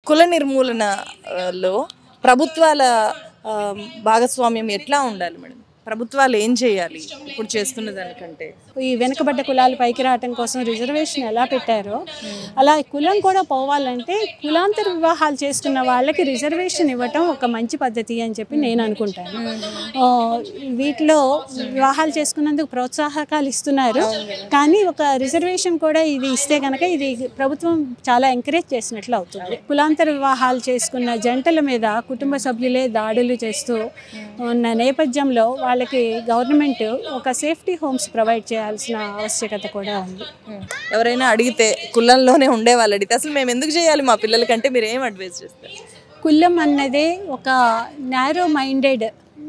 కుల నిర్మూలనలో ప్రభుత్వాల ఆ, భాగస్వామ్యం ఎట్లా ఉండాలి మేడం ప్రభుత్వాలు ఏం చేయాలి ఇప్పుడు చేస్తున్న దానికంటే ఈ వెనుకబడ్డ కులాలు పైకి రావటం కోసం రిజర్వేషన్ ఎలా పెట్టారో అలా కులం కూడా పోవాలంటే కులాంతర వివాహాలు చేసుకున్న వాళ్ళకి రిజర్వేషన్ ఇవ్వటం ఒక మంచి పద్ధతి అని చెప్పి నేను అనుకుంటాను ఆ, వీటిలో వివాహాలు చేసుకున్నందుకు ప్రోత్సాహకాలు ఇస్తున్నారు కానీ ఒక రిజర్వేషన్ కూడా ఇది ఇస్తే కనుక ఇది ప్రభుత్వం చాలా ఎంకరేజ్ చేసినట్లు అవుతుంది కులాంతర వివాహాలు చేసుకున్న జంటల మీద కుటుంబ సభ్యులే దాడులు చేస్తూ ఉన్న నేపథ్యంలో వాళ్ళకి గవర్నమెంట్ ఒక సేఫ్టీ హోమ్స్ ప్రొవైడ్ చేయాల్సిన ఆవశ్యకత కూడా ఉంది ఎవరైనా అడిగితే కులంలోనే ఉండే వాళ్ళు అడిగితే అసలు మేము ఎందుకు చేయాలి మా పిల్లలకంటే మీరు ఏం అడ్వైస్ చేస్తారు కులం అన్నదే ఒక నారో మైండెడ్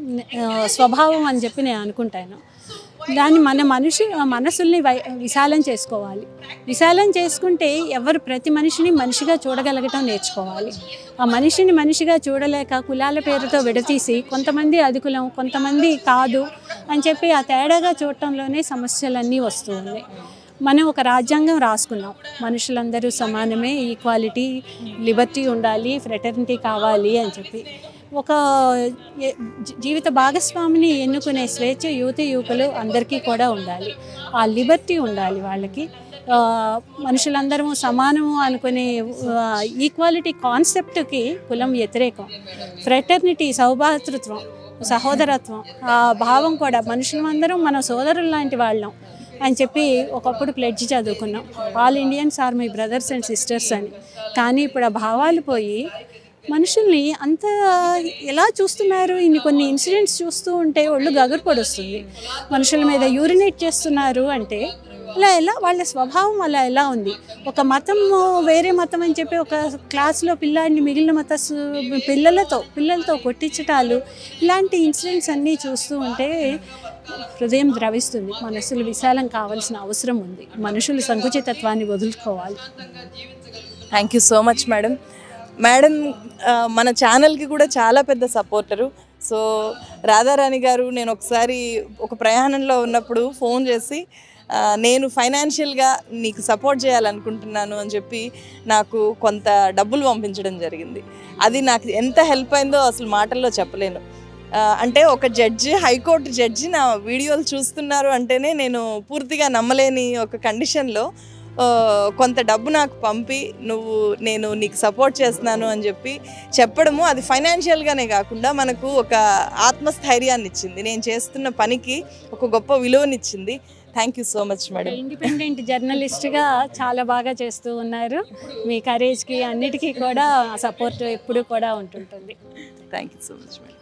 స్వభావం అని చెప్పి నేను అనుకుంటాను దాన్ని మన మనిషి మనసుల్ని వై విశాలం చేసుకోవాలి విశాలం చేసుకుంటే ఎవరు ప్రతి మనిషిని మనిషిగా చూడగలగటం నేర్చుకోవాలి ఆ మనిషిని మనిషిగా చూడలేక కులాల పేరుతో విడతీసి కొంతమంది అధికులం కొంతమంది కాదు అని చెప్పి ఆ తేడాగా చూడటంలోనే సమస్యలన్నీ వస్తూ ఉన్నాయి మనం ఒక రాజ్యాంగం రాసుకున్నాం మనుషులందరూ సమానమే ఈక్వాలిటీ లిబర్టీ ఉండాలి ఫ్రెటర్నిటీ కావాలి అని చెప్పి ఒక ఏ- జీ- జీవిత భాగస్వామిని ఎన్నుకునే స్వేచ్ఛ యువతి యువకులు అందరికీ కూడా ఉండాలి ఆ లిబర్టీ ఉండాలి వాళ్ళకి ఆ, మనుషులందరము సమానము అనుకునే ఈక్వాలిటీ కాన్సెప్ట్కి కులం వ్యతిరేకం ఫ్రెటర్నిటీ సౌభాతృత్వం సహోదరత్వం ఆ భావం కూడా మనుషులందరం మన సోదరులు లాంటి వాళ్ళం అని చెప్పి ఒకప్పుడు ప్లెడ్జ్ చదువుకున్నాం all Indians are my brothers and sisters అని కానీ ఇప్పుడు ఆ భావాలు పోయి మనుషుల్ని అంత ఎలా చూస్తున్నారు ఇన్ని కొన్ని ఇన్సిడెంట్స్ చూస్తూ ఉంటే ఒళ్ళు గగురు పడొస్తుంది మనుషుల మీద యూరినేట్ చేస్తున్నారు అంటే అలా ఎలా వాళ్ళ స్వభావం అలా ఎలా ఉంది ఒక మతం వేరే మతం అని చెప్పి ఒక క్లాస్లో పిల్లాడిని మిగిలిన మత పిల్లలతో పిల్లలతో కొట్టించటాలు ఇలాంటి ఇన్సిడెంట్స్ అన్నీ చూస్తూ ఉంటే హృదయం ద్రవిస్తుంది మనసులు విశాలం కావాల్సిన అవసరం ఉంది మనుషులు సంకుచితత్వాన్ని వదులుకోవాలి thank you so much madam madam ఆ, మన ఛానల్కి కూడా చాలా పెద్ద సపోర్టరు సో రాధారాణి గారు నేను ఒకసారి ఒక ప్రయాణంలో ఉన్నప్పుడు ఫోన్ చేసి ఆ, నేను ఫైనాన్షియల్గా నీకు సపోర్ట్ చేయాలనుకుంటున్నాను అని చెప్పి నాకు కొంత డబ్బులు పంపించడం జరిగింది అది నాకు ఎంత హెల్ప్ అయిందో అసలు మాటల్లో చెప్పలేను ఆ, అంటే ఒక జడ్జి హైకోర్టు జడ్జి నా వీడియోలు చూస్తున్నారు అంటేనే నేను పూర్తిగా నమ్మలేని ఒక కండిషన్లో ఆ, కొంత డబ్బు నాకు పంపి నువ్వు నేను నీకు సపోర్ట్ చేస్తున్నాను అని చెప్పి చెప్పడము అది ఫైనాన్షియల్గానే కాకుండా మనకు ఒక ఆత్మస్థైర్యాన్ని ఇచ్చింది నేను చేస్తున్న పనికి ఒక గొప్ప విలువనిచ్చింది thank you so much madam independent జర్నలిస్ట్గా చాలా బాగా చేస్తూ ఉన్నారు మీ కరేజ్కి అన్నిటికీ కూడా సపోర్ట్ ఎప్పుడూ కూడా ఉంటుంటుంది thank you so much madam